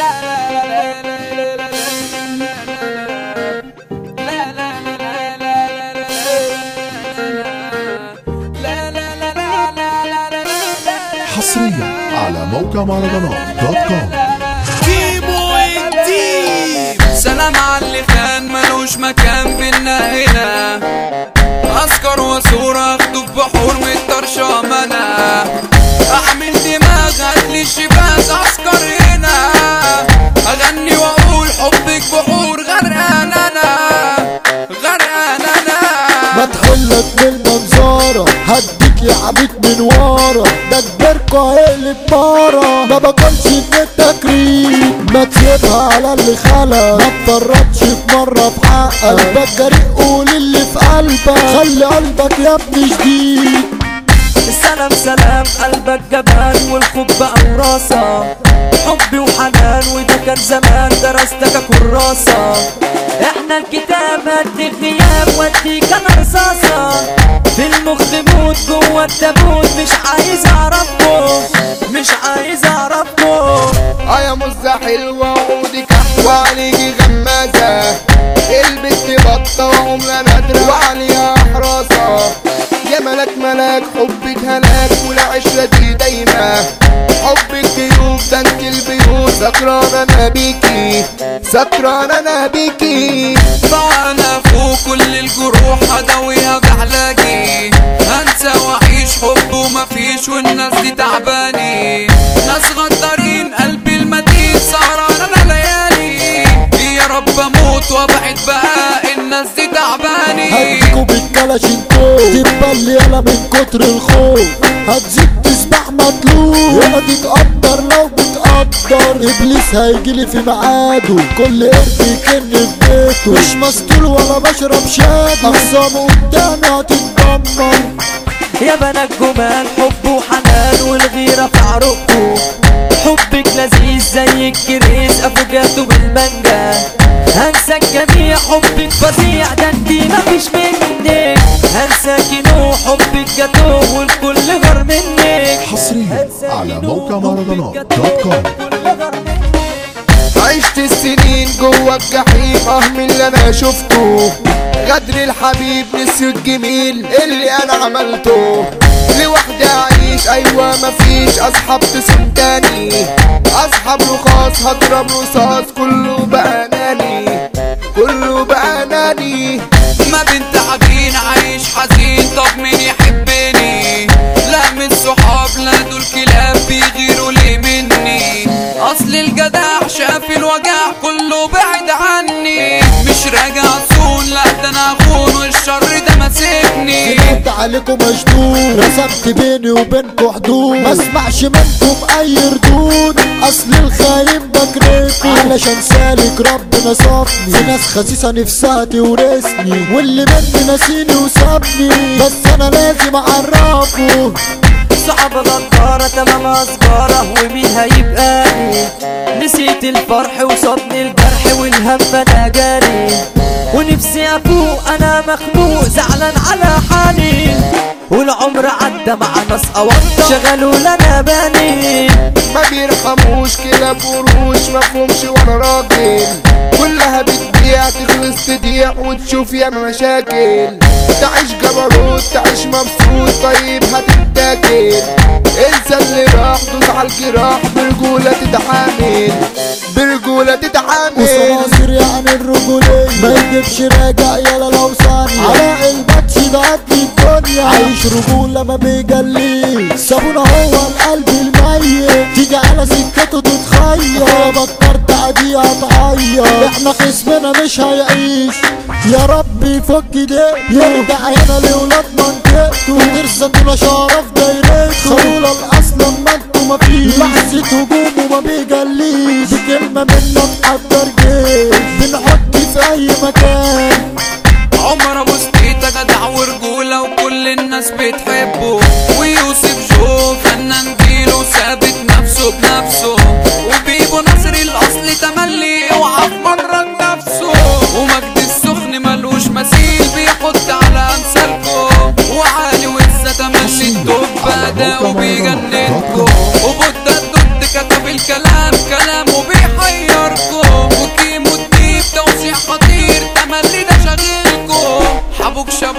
حصريا على موقع مهرجانات دوت كوم كيمو الديب سلام على اللي كان ملوش مكان بينا هنا اسكر وصورة اخده في بحور والطرشة منا اعمل دماغ هاتلي الشباك اسكر هنا اغني واقول حبك بحور غرقان انا غرقان انا ما تحلك من المنظرة هديك يا عبيد من ورا ده كبركوا هيقلب مرة ما باكلش من التكريم ما تسيبها على اللي خلق ما تفرطش في مرة في حقك قلبك جريء قول اللي في قلبك خلي قلبك يا ابني شديد سلام سلام قلبك جبان والخوف بقى وراسة حبي وحنان وده كان زمان درستك كراسة احنا الكتاب هدي غياب وديك انا رصاصة في المخ موت جوه التابوت مش عايز اعرفكم مش عايز اعرفكم اه يا مزة حلوة وعودك وعليكي غمازة البت بطة وعملة نادرة وعليها حراسة يا ملك ملك حبك هلاك والعشرة دي دايمة حبك جيوب ده انت البيوت سكران انا بيكي سكران انا بيكي فانا فوق كل الجروح اداويها بعلاجي انسى واعيش حب ومفيش والناس دي تعباني ناس غدارين قلبي المتين سهران انا ليالي يا رب اموت وابعد بقى الناس دي تعباني هديكوا بالكلاشينكوف تبل يالا من كتر الخوف هتزيد تسبح مطلوب يلا تتقدر لو بتقدر ابليس هيجيلي في ميعاده كل قرد يكن في بيته مش مسطول ولا بشرب شادو اخصامه قدامي هتتدمر يا بنات جمال حب وحنان والغيرة في عروقكم حبك لذيذ زي الكريس افوكاتو بالمانجا هنسى الجميع حبك فظيع ده انتي مفيش منك هنساكي نوع حبك جاتوه والكل غير منك حصريا على موقع مهرجانات دوت كوم عشت السنين جوه الجحيم اه من اللي انا شفته غدر الحبيب نسي الجميل اللي انا عملته لوحدي اعيش ايوه مفيش اصحاب تسم تاني اصحاب رخاص هضرب رصاص كله بقى ناني كله بقى ناني ما بنت عجين عايش حزين طب مين يحبني لا من صحاب لا دول كلاب بيغيروا ليه مني اصل الجدع شاف الوجع كله بعد عني مش راجع صون لا ده انا اخون والشر ده ماسكني سمعت عليكم مشدود رسمت بيني وبينكم حدود ما اسمعش منكم اي ردود اصل الخاين بكرهكم علشان سالك ربنا صافني في ناس خسيسه نفسها تورثني واللي مني ناسيني وسابني بس انا لازم اعرفه صعب غدارة تمام أسجارة ومين هيبقاني نسيت الفرح وصابني الجرح والهم أنا جاري ونفسي أفوق أنا مخنوق زعلان على حالي والعمر عدى مع ناس أوطى شغلوا لنا باني ما بيرحموش كده بقروش مفهومش وانا راجل كلها بتبيع تخلص تضيع وتشوف ياما مشاكل تعيش جبروت تعيش مبسوط طيب هتتاكل انسى اللي راح دوس على الجراح برجولة تتعامل برجولة تتعامل وصناصر يعني الرجولية ما يجيبش راجع يلا لو ثانية على الباتش ده قد الدنيا عايش رجولة ما بيجليش سابونا هو القلب الميت تيجي على سكته تتخير يا بطلت عادي هتعيط احنا خصمنا مش هيعيش يا رب يفك ده يرجع هنا لولاد منطقته ترسلنا شرف دايرته خلونا الاصل ما انتوا ما فيش لحظة هجوم وما بيجليش دي كلمة منا تحضر جيش بنحط في اي مكان عمر ابو ستيتا جدع ورجولة وكل الناس بتحبه ويوسف جو فنان جيله ثابت نفسه بنفسه وبيبو نصر الاصل تملي اوعى في مرة نفسه ومجد السخن ملوش مثيل بيحط على امثالكم وعالي وزة تملي الدب اداء وبيجننكم وبودة الدود كتب الكلام كلامه بيحيي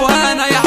وانا يا